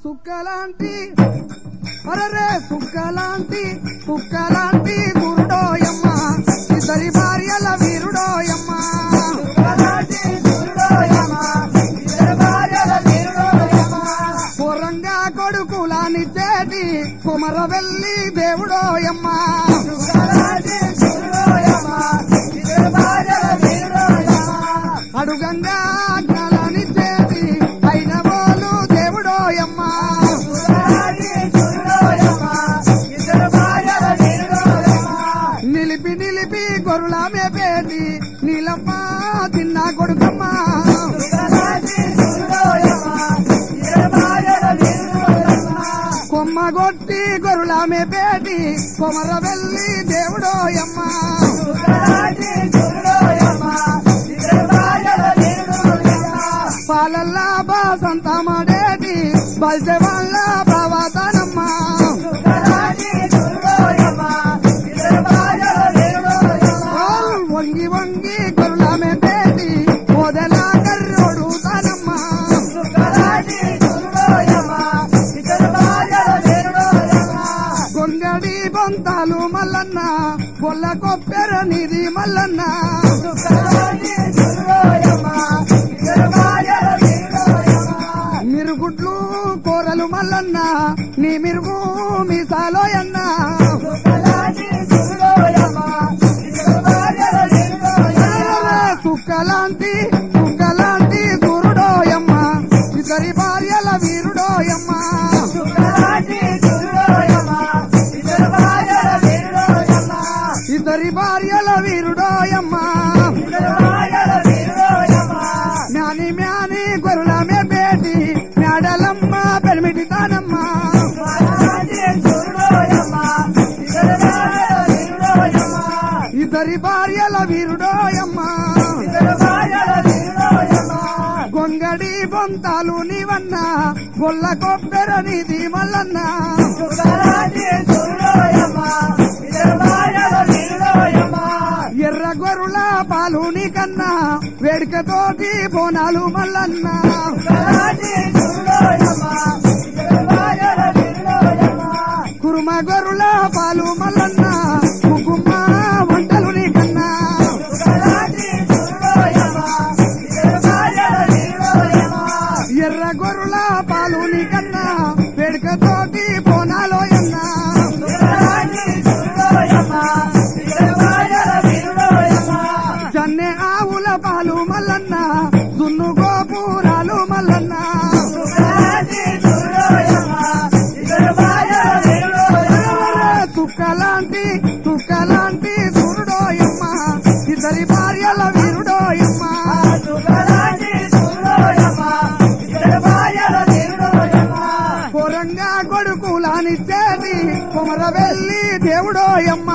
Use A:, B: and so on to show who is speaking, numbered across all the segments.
A: సుక్కలాంటి అరరే సుక్కలాంటి కుక్కలాంటి గురుడోయమ్మ ఇద్దరి భార్యల వీరుడోయమ్మ పొరంగా కొడుకులాని చేటి కుమర వెళ్ళి దేవుడోయమ్మ అడుగంగా జ్ఞానాన్ని చేటి అయిన వాళ్ళు దేవుడోయమ్మ నిలిపి నిలిపి గొర్రెల మేపేటి నీలమ్మ తిన్న కొడుకమ్మ కొమ్మ కొట్టి గొర్రెల మేపేటి కొమర వెళ్ళి దేవుడోయమ్మ పాలల్లా బాసంత మాడేటి బల్సె వాళ్ళ ప్రవాతనమ్మ వంగి వంగి గొర్రెల మేపేటి ఓదెల కర్రోడు తనమ్మ గొంగడి బొంతాలు మల్లన్న గొల్ల కొప్పెర నిధి మల్లన్న మిరుగుడ్లు కూరలు మల్లన్న నీ మిరుగు మీసాలోయన్న కుక్కలాంటి కుక్కలాంటి గురుడోయమ్మ ఇద్దరి భార్యల వీరుడోయమ్మ ఇద్దరి భార్యల వీరుడోయమ్మ మ్యాని మ్యాని గొర్రెల మేపేటి మేడలమ్మ పెరిమిటి తానమ్మ ఇద్దరి భార్యల వీరుడోయమ్మ గొంగడి బొంతాలు నీవన్న గొల్ల కొబ్బెర నిధి మల్లన్న ఎర్ర గొర్రుల పాలు నీకన్నా వేడికతోటి బోనాలు మల్లన్న కురుమ గొర్రుల పాలు మల్లన్న కుకుమ్మ వంటలు నీకన్నా ఎర్ర గొర్రుల పాలు నీకన్నా వేడికతోటి బోనాలోయన్నా జన్నె ఆవుల పాలు మల్లన్న దున్ను గోపురాలు మల్లన్న తుక్కలాంటి తుక్కలాంటి గురుడోయమ్మ ఇద్దరి భార్యల వీరుడోయమ్మ పొరంగా కొడుకులానిచ్చేది కుమర వెళ్ళి దేవుడోయమ్మ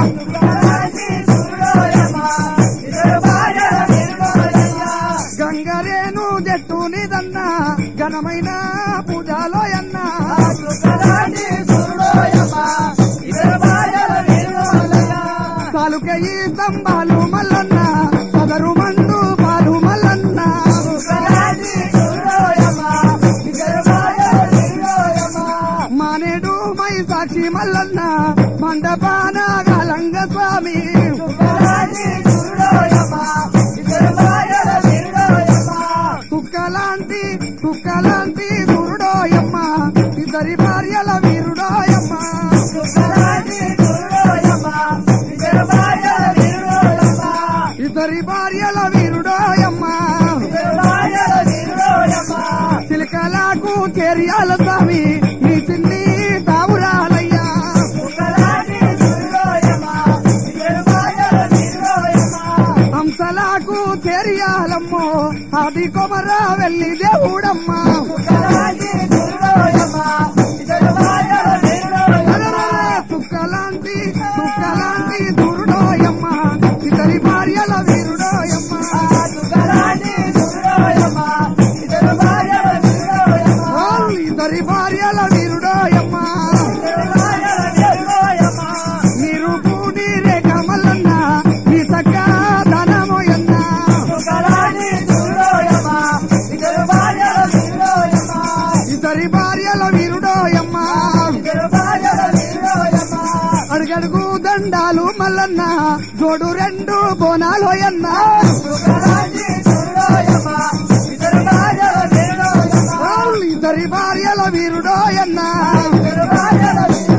A: గంగరేను జట్టు నిదన్న ఘనమైన పూజలోయన్న కాలుకయి స్తంభాలు మల్లన్న పదరు మండు పాలు మల్లన్న మానేడు మై సాక్షి మల్లన్న మండపాన గలంగ స్వామి కుక్కలాంటి కుక్కలాంటి గురుడోయమ్మ ఇద్దరి భార్యల వీరుడోయమ్మ ఇద్దరి భార్యల వీరుడోయమ్మ చిలకలకు చేరియాల స్వామి నీ చిన్ని తావురాలయ్యా హంసలకు చేరియాలమ్మో అది కొమర వెళ్ళి దేవుడమ్మ తుక్కలాంటి తుక్కలాంటి గురుడోయమ్మ ఇద్దరి భార్యల వీరుడోయమ్మ ఓ, ఇద్దరి దండాలు మల్లన్న జోడు రెండు బోనాలోయన్న ఇద్దరి భార్యల వీరుడోయన్న